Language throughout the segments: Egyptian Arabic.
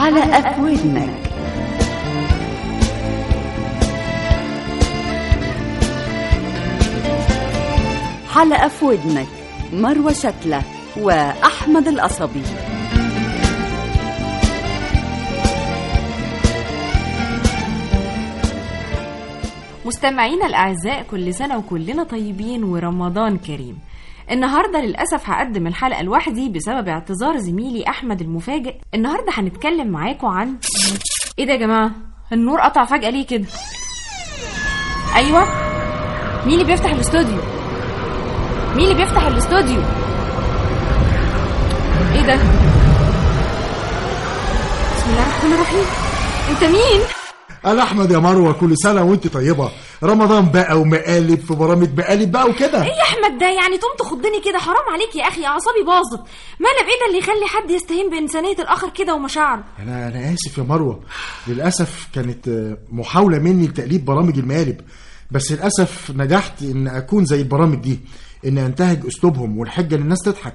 حلقة في ودنك حلقة في ودنك مروة شتلة وأحمد القصبي مستمعينا الأعزاء كل سنة وكلنا طيبين ورمضان كريم النهارده للأسف هقدم الحلقة لوحدي بسبب اعتذار زميلي أحمد المفاجئ النهارده هنتكلم معاكم عن إيه ده يا جماعة النور قطع فجأة ليه كده أيوة مين اللي بيفتح الاستوديو مين اللي بيفتح الاستوديو إيه ده بسم الله الرحمن الرحيم أنت مين انا احمد يا مروه كل سنه وانت طيبه رمضان بقى ومقالب في برامج مقالب بقى وكده ايه يا احمد ده يعني تقوم تخضني كده حرام عليك يا اخي اعصابي باظت مالك ايه ده اللي يخلي حد يستهين بانسانيه الاخر كده ومشاعره انا انا اسف يا مروه للاسف كانت آه، محاوله مني لتقليد برامج المقالب بس للاسف نجحت ان اكون زي البرامج دي ان انتهج اسلوبهم والحجه ان الناس تضحك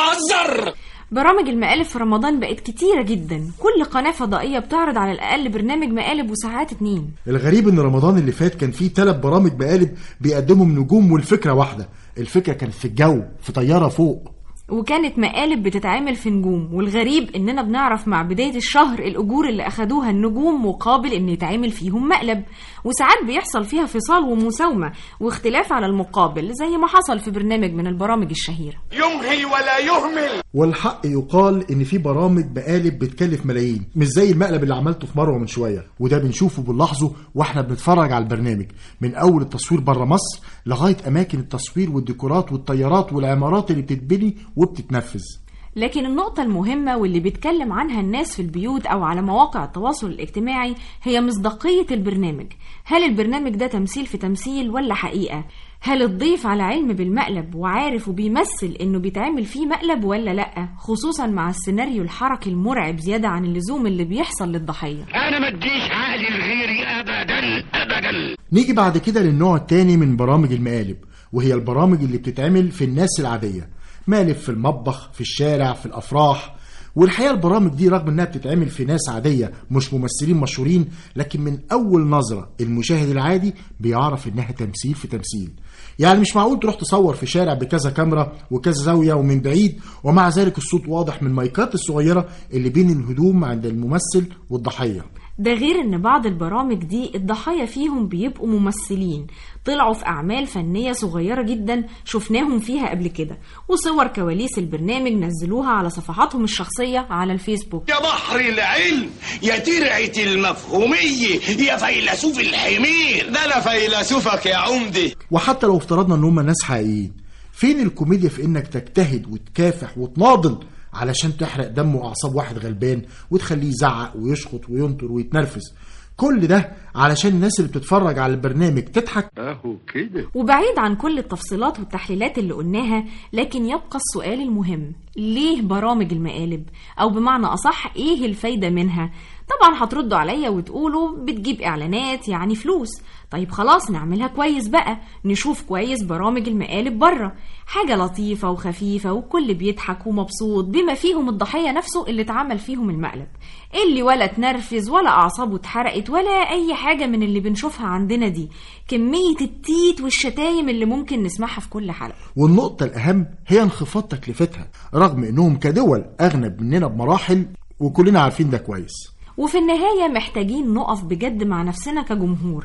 برامج المقالب في رمضان بقت كتيرة جدا كل قناة فضائية بتعرض على الأقل برنامج مقالب وساعات اتنين الغريب ان رمضان اللي فات كان فيه ثلاث برامج مقالب بيقدمهم نجوم والفكره واحده الفكره كانت في الجو في طياره فوق وكانت مقالب بتتعمل في نجوم والغريب اننا بنعرف مع بداية الشهر الاجور اللي اخدوها النجوم مقابل ان يتعمل فيهم مقلب وساعات بيحصل فيها فصال ومساومة واختلاف على المقابل زي ما حصل في برنامج من البرامج الشهيرة يمهل ولا يهمل والحق يقال ان في برامج مقالب بتكلف ملايين مش زي المقلب اللي عملته في مروه من شويه وده بنشوفه بنلاحظه واحنا بنتفرج على البرنامج من اول التصوير بره مصر لغايه اماكن التصوير والديكورات والطيارات والعمارات اللي بتتبني وبتتنفذ لكن النقطة المهمة واللي بيتكلم عنها الناس في البيوت أو على مواقع التواصل الاجتماعي هي مصداقية البرنامج هل البرنامج ده تمثيل في تمثيل ولا حقيقة؟ هل الضيف على علم بالمقلب وعارف وبيمثل انه بيتعمل فيه مقلب ولا لأ خصوصا مع السيناريو الحركي المرعب زيادة عن اللزوم اللي بيحصل للضحية انا ما اديش عقلي لغيري ابدا ابدا نيجي بعد كده للنوع التاني من برامج المقالب وهي البرامج اللي بتتعمل في الناس العادية مقلب في المطبخ في الشارع في الأفراح والحقيقة البرامج دي رغم انها بتتعمل في ناس عادية مش ممثلين مشهورين لكن من أول نظرة المشاهد العادي بيعرف انها تمثيل في تمثيل يعني مش معقول تروح تصور في شارع بكذا كاميرا وكذا زاوية ومن بعيد ومع ذلك الصوت واضح من المايكات الصغيرة اللي بين الهدوم عند الممثل والضحية ده غير ان بعض البرامج دي الضحايا فيهم بيبقوا ممثلين طلعوا في اعمال فنية صغيرة جدا شفناهم فيها قبل كده وصور كواليس البرنامج نزلوها على صفحاتهم الشخصية على الفيسبوك يا بحر العلم يا ترعة المفهومية يا فيلسوف الحمير ده انا فيلسوفك يا عمدي وحتى لو افترضنا ان هم ناس حقيقيين فين الكوميديا في انك تجتهد وتكافح وتناضل علشان تحرق دم واعصاب واحد غلبان وتخليه يزعق ويشخط وينطر ويتنرفز كل ده علشان الناس اللي بتتفرج على البرنامج تضحك اهو كده وبعيد عن كل التفصيلات والتحليلات اللي قلناها لكن يبقى السؤال المهم ليه برامج المقالب او بمعنى اصح ايه الفايدة منها طبعا هتردوا عليا وتقولوا بتجيب اعلانات يعني فلوس طيب خلاص نعملها كويس بقى نشوف كويس برامج المقالب بره حاجة لطيفة وخفيفة والكل بيضحك ومبسوط بما فيهم الضحية نفسه اللي اتعمل فيهم المقلب اللي ولا اتنرفز ولا أعصابه اتحرقت ولا أي حاجة من اللي بنشوفها عندنا دي كمية التيت والشتايم اللي ممكن نسمعها في كل حلقة والنقطة الأهم هي انخفاض تكلفتها رغم إنهم كدول أغنى مننا بمراحل وكلنا عارفين ده كويس وفي النهاية محتاجين نقف بجد مع نفسنا كجمهور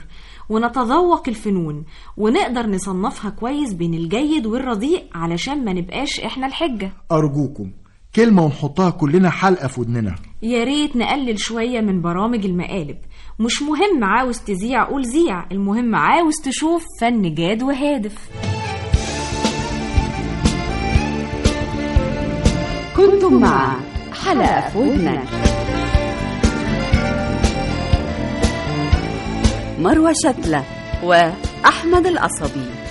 ونتذوق الفنون ونقدر نصنفها كويس بين الجيد والرديء علشان ما نبقاش احنا الحجة أرجوكم كلمة ونحطها كلنا حلقة في ودننا يا ريت نقلل شوية من برامج المقالب مش مهم عاوز تذيع قول زيع المهم عاوز تشوف فن جاد وهادف كنتم مع حلقة في ودنك مروة شتلة وأحمد القصبي